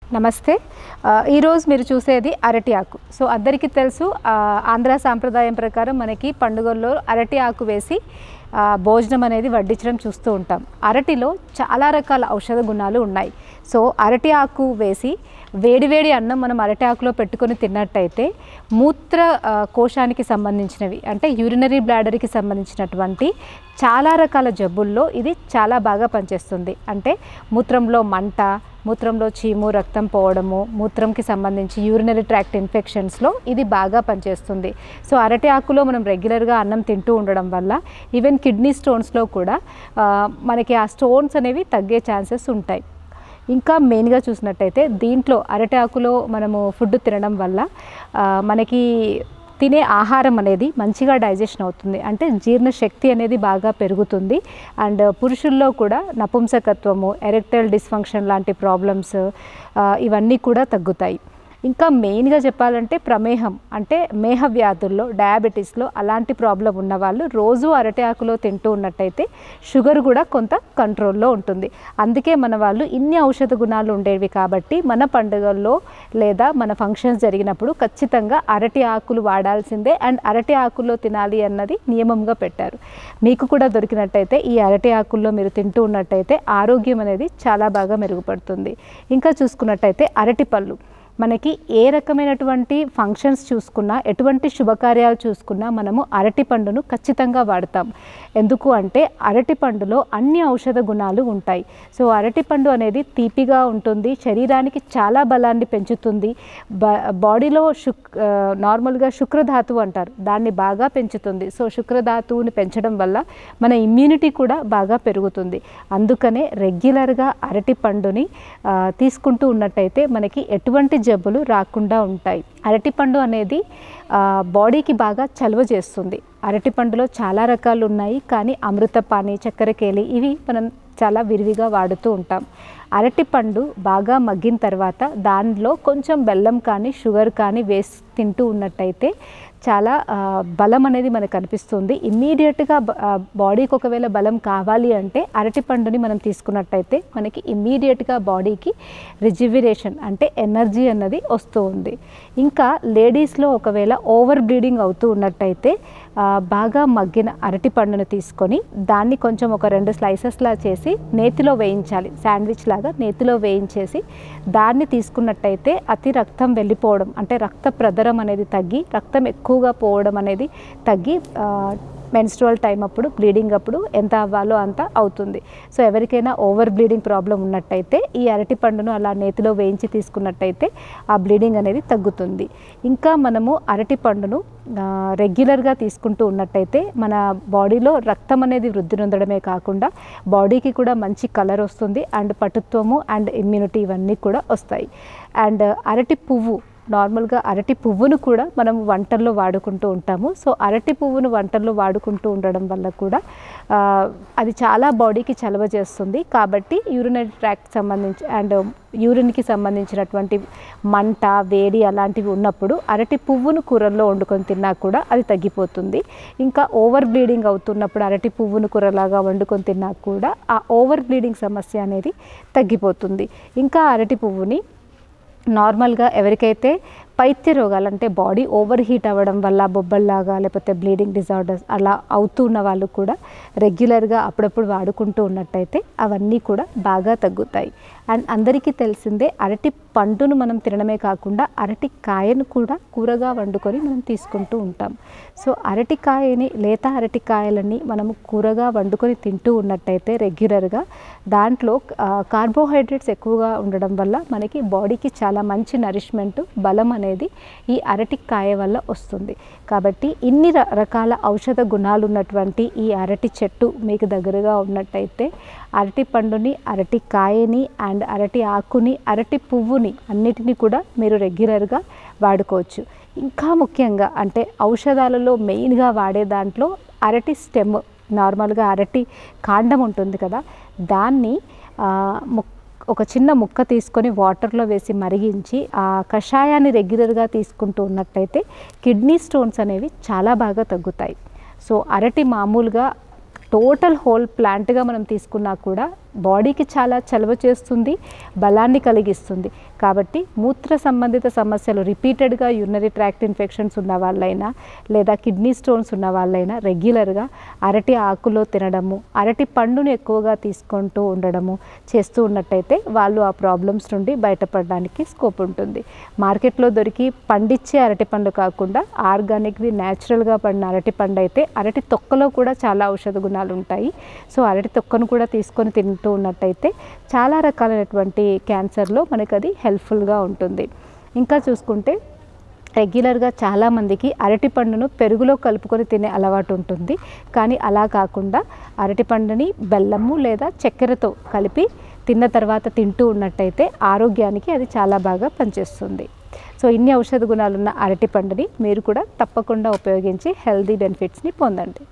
నమస్తే ఆ, ఈరోజు మీరు చూసేది అరటి ఆకు సో అందరికీ తెలుసు ఆ, ఆంధ్ర సాంప్రదాయం ప్రకారం మనకి పండుగల్లో అరటి ఆకు వేసి ఆ, భోజనం అనేది వడ్డించడం చూస్తూ ఉంటాం అరటిలో చాలా రకాల ఔషధ గుణాలు ఉన్నాయి సో అరటి ఆకు వేసి వేడివేడి అన్నం మనం అరటి ఆకులో పెట్టుకొని తిన్నట్టయితే మూత్ర ఆ, కోశానికి సంబంధించినవి అంటే యూరినరీ బ్లాడర్కి సంబంధించినటువంటి చాలా రకాల జబ్బుల్లో ఇది చాలా బాగా పనిచేస్తుంది అంటే మూత్రంలో మంట మూత్రంలో చీము రక్తం పోవడము మూత్రంకి సంబంధించి యూరినరీ ట్రాక్ట్ ఇన్ఫెక్షన్స్లో ఇది బాగా పనిచేస్తుంది సో అరటి ఆకులో మనం రెగ్యులర్గా అన్నం తింటూ ఉండడం వల్ల ఈవెన్ కిడ్నీ స్టోన్స్లో కూడా ఆ, మనకి ఆ స్టోన్స్ అనేవి తగ్గే ఛాన్సెస్ ఉంటాయి ఇంకా మెయిన్గా చూసినట్టయితే దీంట్లో అరటి ఆకులో మనము ఫుడ్ తినడం వల్ల ఆ, మనకి తినే ఆహారం అనేది మంచిగా డైజెషన్ అవుతుంది అంటే జీర్ణశక్తి అనేది బాగా పెరుగుతుంది అండ్ పురుషుల్లో కూడా నపుంసకత్వము ఎరెక్టైల్ డిస్ఫంక్షన్ లాంటి ప్రాబ్లమ్స్ ఇవన్నీ కూడా తగ్గుతాయి ఇంకా మెయిన్గా చెప్పాలంటే ప్రమేహం అంటే మేహ వ్యాధుల్లో డయాబెటీస్లో అలాంటి ప్రాబ్లం ఉన్న వాళ్ళు రోజు అరటి ఆకులో తింటూ ఉన్నట్టయితే షుగర్ కూడా కొంత కంట్రోల్లో ఉంటుంది అందుకే మన వాళ్ళు ఇన్ని ఔషధ గుణాలు ఉండేవి కాబట్టి మన పండుగల్లో లేదా మన ఫంక్షన్స్ జరిగినప్పుడు ఖచ్చితంగా అరటి ఆకులు వాడాల్సిందే అండ్ అరటి ఆకుల్లో తినాలి అన్నది నియమంగా పెట్టారు మీకు కూడా దొరికినట్టయితే ఈ అరటి ఆకుల్లో మీరు తింటూ ఉన్నట్టయితే ఆరోగ్యం అనేది చాలా బాగా మెరుగుపడుతుంది ఇంకా చూసుకున్నట్టయితే అరటి పళ్ళు మనకి ఏ రకమైనటువంటి ఫంక్షన్స్ చూసుకున్నా ఎటువంటి శుభకార్యాలు చూసుకున్నా మనము అరటి పండును ఖచ్చితంగా వాడతాం ఎందుకు అంటే అరటి పండులో అన్ని ఔషధ గుణాలు ఉంటాయి సో అరటి పండు అనేది తీపిగా ఉంటుంది శరీరానికి చాలా బలాన్ని పెంచుతుంది బ బాడీలో శుక్ ఆ, నార్మల్గా శుక్రధాతువు అంటారు దాన్ని బాగా పెంచుతుంది సో శుక్రధాతువుని పెంచడం వల్ల మన ఇమ్యూనిటీ కూడా బాగా పెరుగుతుంది అందుకనే రెగ్యులర్గా అరటి పండుని ఆ, తీసుకుంటూ ఉన్నట్టయితే మనకి ఎటువంటి జబ్బులు రాకుండా ఉంటాయి అరటిపండు అనేది ఆ, బాడీకి బాగా చలువ చేస్తుంది అరటిపండులో చాలా రకాలు ఉన్నాయి కానీ అమృతపాని చక్కెరకేలి ఇవి మనం చాలా విరివిగా వాడుతూ ఉంటాం అరటిపండు బాగా మగ్గిన తర్వాత దానిలో కొంచెం బెల్లం కానీ షుగర్ కానీ వేసి తింటూ ఉన్నట్టయితే చాలా ఆ, బలం అనేది మనకు కనిపిస్తుంది ఇమ్మీడియట్గా బాడీకి ఒకవేళ బలం కావాలి అంటే అరటిపండుని మనం తీసుకున్నట్టయితే మనకి ఇమ్మీడియట్గా బాడీకి రిజివిరేషన్ అంటే ఎనర్జీ అన్నది వస్తూ ఉంది ఇంకా లేడీస్లో ఒకవేళ ఓవర్ బ్లీడింగ్ అవుతూ ఉన్నట్టయితే ఆ, బాగా మగ్గిన అరటి పండును తీసుకొని దాన్ని కొంచెం ఒక రెండు స్లైసెస్లా చేసి నేతిలో వేయించాలి శాండ్విచ్ లాగా నేతిలో వేయించేసి దాన్ని తీసుకున్నట్టయితే అతి రక్తం వెళ్ళిపోవడం అంటే రక్త ప్రదరం అనేది తగ్గి రక్తం ఎక్కువగా పోవడం అనేది తగ్గి మెన్స్ట్రువల్ టైం అప్పుడు బ్లీడింగ్ అప్పుడు ఎంత అవ్వాలో అంత అవుతుంది సో ఎవరికైనా ఓవర్ బ్లీడింగ్ ప్రాబ్లం ఉన్నట్టయితే ఈ అరటి పండును అలా నేతిలో వేయించి తీసుకున్నట్టయితే ఆ బ్లీడింగ్ అనేది తగ్గుతుంది ఇంకా మనము అరటి పండును ఆ, రెగ్యులర్గా తీసుకుంటూ ఉన్నట్టయితే మన బాడీలో రక్తం అనేది వృద్ధి నొందడమే కాకుండా బాడీకి కూడా మంచి కలర్ వస్తుంది అండ్ పటుత్వము అండ్ ఇమ్యూనిటీ ఇవన్నీ కూడా వస్తాయి అండ్ అరటి పువ్వు నార్మల్గా అరటి పువ్వును కూడా మనం వంటల్లో వాడుకుంటూ ఉంటాము సో అరటి పువ్వును వంటల్లో వాడుకుంటూ ఉండడం వల్ల కూడా ఆ, అది చాలా బాడీకి చలవ చేస్తుంది కాబట్టి యూరినరీ ట్రాక్ట్ సంబంధించి అండ్ యూరిన్కి సంబంధించినటువంటి మంట వేడి అలాంటివి ఉన్నప్పుడు అరటి పువ్వును కూరల్లో వండుకొని తిన్నా కూడా అది తగ్గిపోతుంది ఇంకా ఓవర్ బ్లీడింగ్ అవుతున్నప్పుడు అరటి పువ్వును కూరలాగా వండుకొని తిన్నా కూడా ఆ ఓవర్ బ్లీడింగ్ సమస్య అనేది తగ్గిపోతుంది ఇంకా అరటి పువ్వుని నార్మల్గా ఎవరికైతే పైత్య రోగాలు అంటే బాడీ ఓవర్ హీట్ అవ్వడం వల్ల బొబ్బల్లాగా లేకపోతే బ్లీడింగ్ డిజార్డర్స్ అలా అవుతూ ఉన్న వాళ్ళు కూడా రెగ్యులర్గా అప్పుడప్పుడు వాడుకుంటూ ఉన్నట్టయితే అవన్నీ కూడా బాగా తగ్గుతాయి అండ్ అందరికీ తెలిసిందే అరటి పండును మనం తినడమే కాకుండా అరటి కాయను కూడా కూరగా వండుకొని మనం తీసుకుంటూ ఉంటాం సో అరటికాయని లేత అరటికాయలని మనము కూరగా వండుకొని తింటూ ఉన్నట్టయితే రెగ్యులర్గా దాంట్లో కార్బోహైడ్రేట్స్ ఎక్కువగా ఉండడం వల్ల మనకి బాడీకి చాలా మంచి నరిష్మెంట్ బలం అనేది ఈ అరటికాయ వల్ల వస్తుంది కాబట్టి ఇన్ని ర- రకాల ఔషధ గుణాలు ఉన్నటువంటి ఈ అరటి చెట్టు మీకు దగ్గరగా ఉన్నట్టయితే అరటి పండుని అరటి కాయని అండ్ అరటి ఆకుని అరటి పువ్వుని అన్నిటినీ కూడా మీరు రెగ్యులర్గా వాడుకోవచ్చు ఇంకా ముఖ్యంగా అంటే ఔషధాలలో మెయిన్గా వాడే దాంట్లో అరటి స్టెమ్ నార్మల్గా అరటి కాండం ఉంటుంది కదా దాన్ని ఆ, ముక్ ఒక చిన్న ముక్క తీసుకొని వాటర్లో వేసి మరిగించి ఆ కషాయాన్ని రెగ్యులర్గా తీసుకుంటూ ఉన్నట్టయితే కిడ్నీ స్టోన్స్ అనేవి చాలా బాగా తగ్గుతాయి సో అరటి మామూలుగా టోటల్ హోల్ ప్లాంట్గా మనం తీసుకున్నా కూడా బాడీకి చాలా చలవ చేస్తుంది బలాన్ని కలిగిస్తుంది కాబట్టి మూత్ర సంబంధిత సమస్యలు రిపీటెడ్గా యూరినరీ ట్రాక్ట్ ఇన్ఫెక్షన్స్ ఉన్న వాళ్ళైనా లేదా కిడ్నీ స్టోన్స్ ఉన్న వాళ్ళైనా రెగ్యులర్గా అరటి ఆకులో తినడము అరటి పండును ఎక్కువగా తీసుకుంటూ ఉండడము చేస్తూ ఉన్నట్టయితే వాళ్ళు ఆ ప్రాబ్లమ్స్ నుండి బయటపడడానికి స్కోప్ ఉంటుంది మార్కెట్లో దొరికి పండించే అరటి పండు కాకుండా ఆర్గానిక్వి న్యాచురల్గా పడిన అరటి పండు అయితే అరటి తొక్కలో కూడా చాలా ఔషధ గుణాలు ఉంటాయి సో అరటి తొక్కను కూడా తీసుకొని తింటూ ఉన్నట్టయితే చాలా రకాలైనటువంటి క్యాన్సర్లో మనకి అది హెల్ప్ఫుల్గా ఉంటుంది ఇంకా చూసుకుంటే రెగ్యులర్గా చాలామందికి అరటి పండును పెరుగులో కలుపుకొని తినే అలవాటు ఉంటుంది కానీ అలా కాకుండా అరటి పండుని బెల్లము లేదా చక్కెరతో కలిపి తిన్న తర్వాత తింటూ ఉన్నట్టయితే ఆరోగ్యానికి అది చాలా బాగా పనిచేస్తుంది సో ఇన్ని ఔషధ గుణాలున్న అరటి పండుని మీరు కూడా తప్పకుండా ఉపయోగించి హెల్దీ బెనిఫిట్స్ని పొందండి